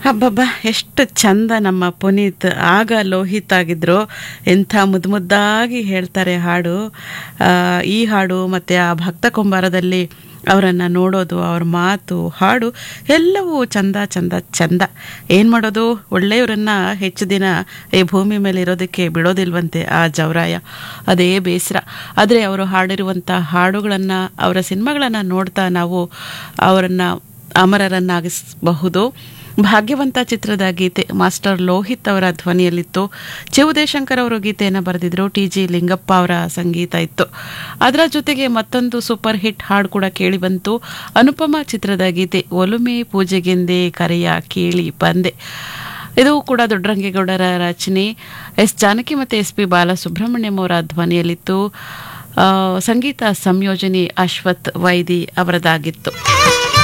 ಹಬ್ಬಬ್ಬ ಎಷ್ಟು ಚಂದ ನಮ್ಮ ಪುನೀತ್ ಆಗ ಲೋಹಿತ್ ಆಗಿದ್ರು ಎಂಥ ಮುದ್ದು ಮುದ್ದಾಗಿ ಹೇಳ್ತಾರೆ ಹಾಡು ಆ, ಈ ಹಾಡು ಮತ್ತು ಆ ಭಕ್ತ ಕುಂಬಾರದಲ್ಲಿ ಅವರನ್ನು ನೋಡೋದು ಅವ್ರ ಮಾತು ಹಾಡು ಎಲ್ಲವೂ ಚಂದ ಚಂದ ಚಂದ ಏನು ಮಾಡೋದು ಒಳ್ಳೆಯವರನ್ನ ಹೆಚ್ಚು ದಿನ ಈ ಭೂಮಿ ಮೇಲೆ ಇರೋದಕ್ಕೆ ಬಿಡೋದಿಲ್ವಂತೆ ಆ ಜವರಾಯ ಅದೇ ಬೇಸರ ಆದರೆ ಅವರು ಹಾಡಿರುವಂಥ ಹಾಡುಗಳನ್ನು ಅವರ ಸಿನಿಮಾಗಳನ್ನು ನೋಡ್ತಾ ನಾವು ಅವರನ್ನು ಅಮರರನ್ನಾಗಿಸಬಹುದು ಭಾಗ್ಯವಂತ ಚಿತ್ರದ ಗೀತೆ ಮಾಸ್ಟರ್ ಲೋಹಿತ್ ಅವರ ಧ್ವನಿಯಲ್ಲಿತ್ತು ಚಿವುದೇಶಂಕರ್ ಅವರು ಗೀತೆಯನ್ನು ಬರೆದಿದ್ರು ಟಿ ಜಿ ಲಿಂಗಪ್ಪ ಅವರ ಸಂಗೀತ ಇತ್ತು ಅದರ ಜೊತೆಗೆ ಮತ್ತೊಂದು ಸೂಪರ್ ಹಿಟ್ ಹಾಡು ಕೂಡ ಕೇಳಿ ಬಂತು ಅನುಪಮ ಚಿತ್ರದ ಗೀತೆ ಒಲುಮೆ ಪೂಜೆಗೆಂದೆ ಕರೆಯ ಕೇಳಿ ಬಂದೆ ಇದು ಕೂಡ ದೊಡ್ಡರಂಗೇಗೌಡರ ರಚನೆ ಎಸ್ ಜಾನಕಿ ಮತ್ತು ಎಸ್ ಪಿ ಬಾಲಸುಬ್ರಹ್ಮಣ್ಯಂ ಅವರ ಧ್ವನಿಯಲ್ಲಿತ್ತು ಆ, ಸಂಗೀತ ಸಂಯೋಜನೆ ಅಶ್ವಥ್ ವೈದಿ ಅವರದಾಗಿತ್ತು